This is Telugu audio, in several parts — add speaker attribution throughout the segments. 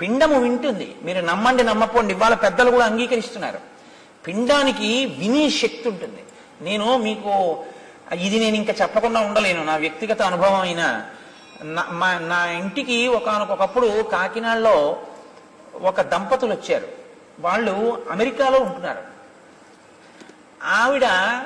Speaker 1: పిండము వింటుంది మీరు నమ్మండి నమ్మపోండి ఇవాళ పెద్దలు కూడా అంగీకరిస్తున్నారు పిండానికి వినే శక్తి ఉంటుంది నేను మీకు ఇది నేను ఇంకా చెప్పకుండా ఉండలేను నా వ్యక్తిగత అనుభవం అయినా నా మా- నా ఇంటికి ఒకనకొకప్పుడు కాకినాడలో ఒక దంపతులు వచ్చారు వాళ్ళు అమెరికాలో ఉంటున్నారు ఆవిడ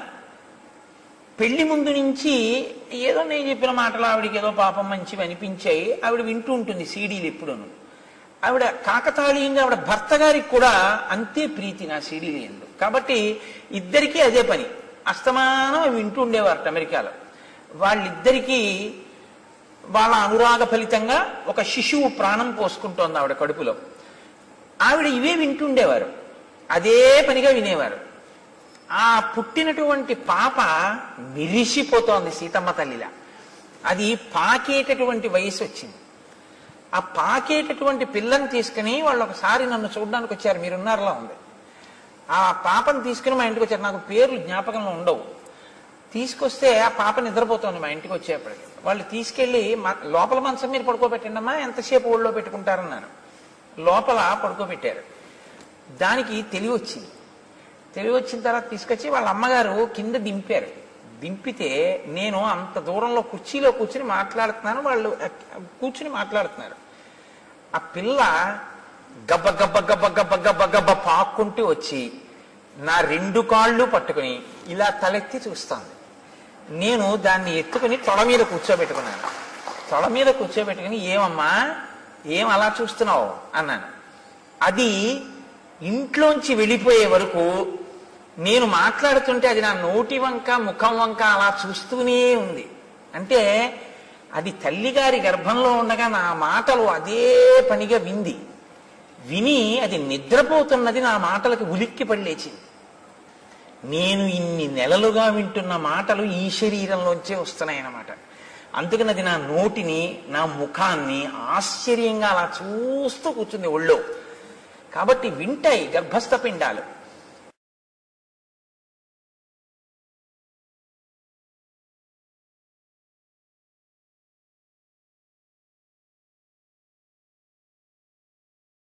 Speaker 1: పెళ్లి ముందు నుంచి ఏదో నేను చెప్పిన మాటలు ఆవిడకి ఏదో పాపం మంచివి అనిపించాయి ఆవిడ వింటూ ఉంటుంది సీడీలు ఎప్పుడూను ఆవిడ కాకతాళీయంగా ఆవిడ భర్త గారికి కూడా అంతే ప్రీతి నా సీడీలు ఎందు కాబట్టి ఇద్దరికీ అదే పని అస్తమానం అవి వింటూ ఉండేవారట అమెరికాలో వాళ్ళిద్దరికీ వాళ్ళ అనురాగ ఫలితంగా ఒక శిశువు ప్రాణం పోసుకుంటోంది ఆవిడ కడుపులో ఆవిడ ఇవే వింటుండేవారు అదే పనిగా వినేవారు ఆ పుట్టినటువంటి పాప మిరిసిపోతోంది సీతమ్మ తల్లిలా అది పాకేటటువంటి వయసు వచ్చింది ఆ పాకేటటువంటి పిల్లని తీసుకుని వాళ్ళు ఒకసారి నన్ను చూడడానికి వచ్చారు మీరున్నారులా ఉంది ఆ పాపను తీసుకుని మా ఇంటికి వచ్చారు నాకు పేర్లు జ్ఞాపకంలో ఉండవు తీసుకొస్తే ఆ పాప నిద్రపోతుంది మా ఇంటికి వచ్చేప్పటికి వాళ్ళు తీసుకెళ్లి మా- లోపల మంచం మీరు పడుకోబెట్టండి అమ్మా ఎంతసేపు ఊళ్ళో పెట్టుకుంటారన్నారు లోపల పడుకోబెట్టారు దానికి తెలివి వచ్చింది తెలివి వచ్చిన తర్వాత తీసుకొచ్చి వాళ్ళ అమ్మగారు కింద దింపారు దింపితే నేను అంత దూరంలో కుర్చీలో కూర్చుని మాట్లాడుతున్నాను వాళ్ళు కూర్చుని మాట్లాడుతున్నారు ఆ పిల్ల గబ్బ గబ్బ గబ్బ గబ్బ గబ్బ గబ్బ పాక్కుంటూ వచ్చి నా రెండు కాళ్ళు పట్టుకుని ఇలా తలెత్తి చూస్తాను నేను దాన్ని ఎత్తుకుని తొడ మీద కూర్చోబెట్టుకున్నాను తొడ మీద కూర్చోబెట్టుకుని ఏమమ్మా ఏం అలా చూస్తున్నావు అన్నాను అది ఇంట్లోంచి వెళ్ళిపోయే వరకు నేను మాట్లాడుతుంటే అది నా నోటి వంక ముఖం వంక అలా చూస్తూనే ఉంది అంటే అది తల్లిగారి గర్భంలో ఉండగా నా మాటలు అదే పనిగా వింది విని అది నిద్రపోతున్నది నా మాటలకు ఉలిక్కి పడి లేచింది నేను ఇన్ని నెలలుగా వింటున్న మాటలు ఈ శరీరంలోంచే వస్తున్నాయన్నమాట అందుకని అది నా నోటిని నా ముఖాన్ని ఆశ్చర్యంగా అలా చూస్తూ కూర్చుంది ఒళ్ళో కాబట్టి వింటాయి గర్భస్థ పిండాలు